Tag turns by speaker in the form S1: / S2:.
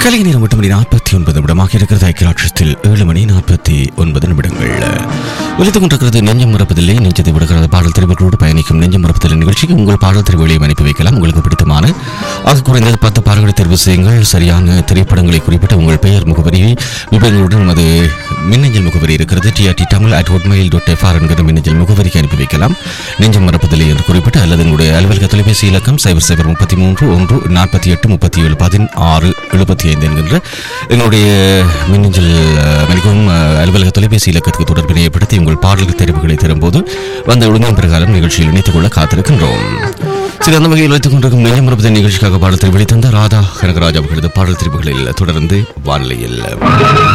S1: கலை நேரம் எட்டு மணி நாற்பத்தி ஒன்பது நிமிடமாக இருக்கிறது ஐக்கியராட்சத்தில் ஏழு மணி நாற்பத்தி ஒன்பது நிமிடங்கள் ஒலித்துக் கொண்டிருக்கிறது நெஞ்சம் மறப்பதில்லை நெஞ்சத்தை விடுகிறது பாடல் தெரிவுகளோடு பயணிக்கும் நெஞ்சம் மறப்பதில்லை நிகழ்ச்சிக்கு உங்கள் பாடல் தெரிவுகளையும் அனுப்பி வைக்கலாம் உங்களுக்கு பிடித்தமான ஆக குறைந்தது பத்து பாடல்களை தெரிவு செய்யுங்கள் சரியான திரைப்படங்களை குறிப்பிட்ட உங்கள் பெயர் முகவரி விவரங்களுடன் நமது மின்னஞ்சல் முகவரி இருக்கிறது TRT Tamil at Hotmail dot FR என்கிற மின்னஞ்சல் முகவரிக்கு அனுப்பி வைக்கலாம் நெஞ்சம் மறப்பதில்லை என்று குறிப்பிட்டு அல்லது உங்களுடைய அலுவலக தொலைபேசி இலக்கம் சைபர் சைபர் முப்பத்தி மூன்று ஒன்று நாற்பத்தி எட்டு முப்பத்தி ஏழு பதினாறு எழுபத்தி ஐந்து என்கின்ற எங்களுடைய மின்னஞ்சல் அஹ், மன்னிக்கவும் அஹ், அலுவலக தொலைபேசி இலக்கத்துக்கு தொடர்பினை ஏற்படுத்தி உங்கள் பாடல்கள் தெரிவுகளை தரும்போது வந்த ஒழுங்கின் பிரகாரம் நிகழ்ச்சியில் இணைத்துக் கொள்ள காத்திருக்கின்றோம் சரி அந்த வகையில் வைத்துக் கொண்டிருக்கும் நெஞ்சம் மரபுத நிகழ்ச்சிக்காக பாடல் தெரிவு தந்த ராதா கனகராஜ் அவர்களது பாடல் தெரிவுகளில் தொடர்ந்து வானிலையில்